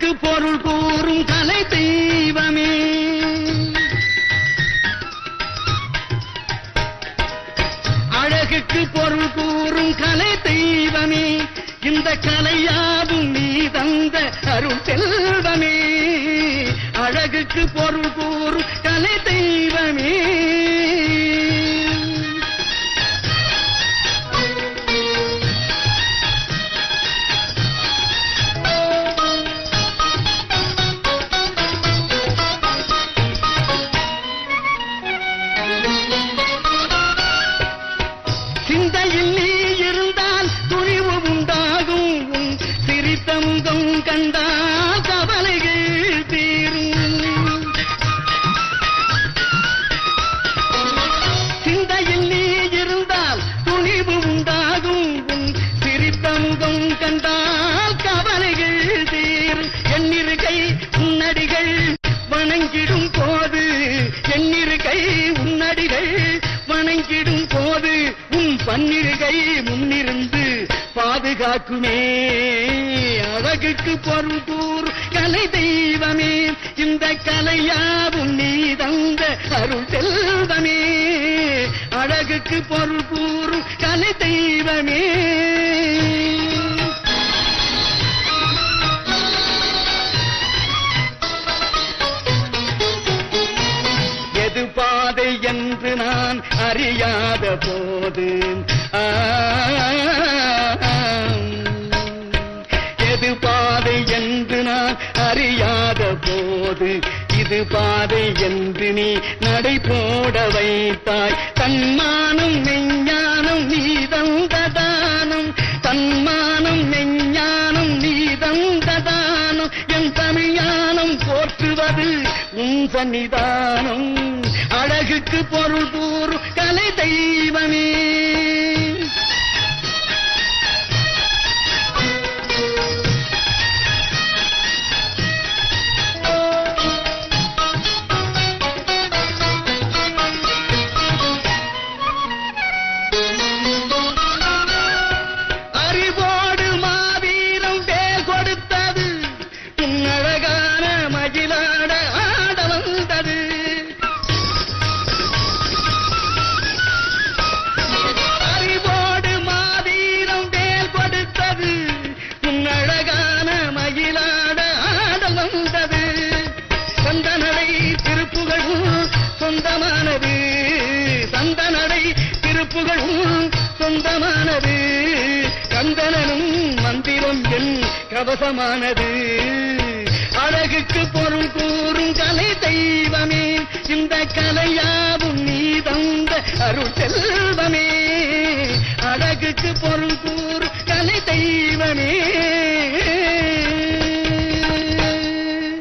அழகுக்கு பொருள் கூறும் கலை தெய்வமே அழகுக்கு பொருள் கூறும் கலை தெய்வமே இந்த கலையாவும் நீ தந்த அருள் செல்வமே அழகுக்கு பொருள் கூறும் கலை தெய்வமே சிந்தையில் நீ இருந்தால் துணிவு உண்டாகும் உன் சிரித்த முகம் கண்டால் கவலைகள் தீரும் சிந்தையில் நீ இருந்தால் துணிவு உண்டாகும் உன் சிரித்த முகம் கண்டால் கவலைகள் தீரும் எண்ணிருக்கை உன்னடிகள் வணங்கிடும் போது எண்ணிருக்கை உன்னடிகள் வணங்கிடும் போது உன் பன்னிருகை முன்னிருந்து பாதுகாக்குமே அழகுக்கு பொருள் கூறு கலை தெய்வமே இந்த கலையாவும் நீ தந்த அருள் செல்வமே அழகுக்கு பொருள் கூறும் கலை தெய்வமே எது பாதை என்று நான் அறியாத போது ஆ, எது பாதை என்று நான் அறியாத போது இது பாதை என்று நீ நடை போட வைத்தாய் தன்மானம் மெஞ்ஞானம் நீ தந்த தானம் தன்மானம் மெஞ்ஞானம் நீ தந்த தானம் என் தமிழானம் போற்றுவது உன் சன்னிதானம் அழகுக்கு பொருள் கூறும் கலை தெய்வமே அறிவோடு மாவீரம் பேர் கொடுத்தது உன் அழகான மகிழாட ஆட வந்தது அறிவோடு மாவீரம் பேர் கொடுத்தது உன் அழகான மகிழாட ஆட வந்தது சந்தனடை திருப்புகழும் சொந்தமானது சந்தனடை திருப்புகழும் சொந்தமானது கந்தனனும் மந்திரம் என் கவசமானது அழகுக்கு பொருள் கூறும் கலை தெய்வமே இந்த கலையாவும் நீ தந்த அருள் செல்வமே அழகுக்கு பொருள் கூறும் கலை தெய்வமே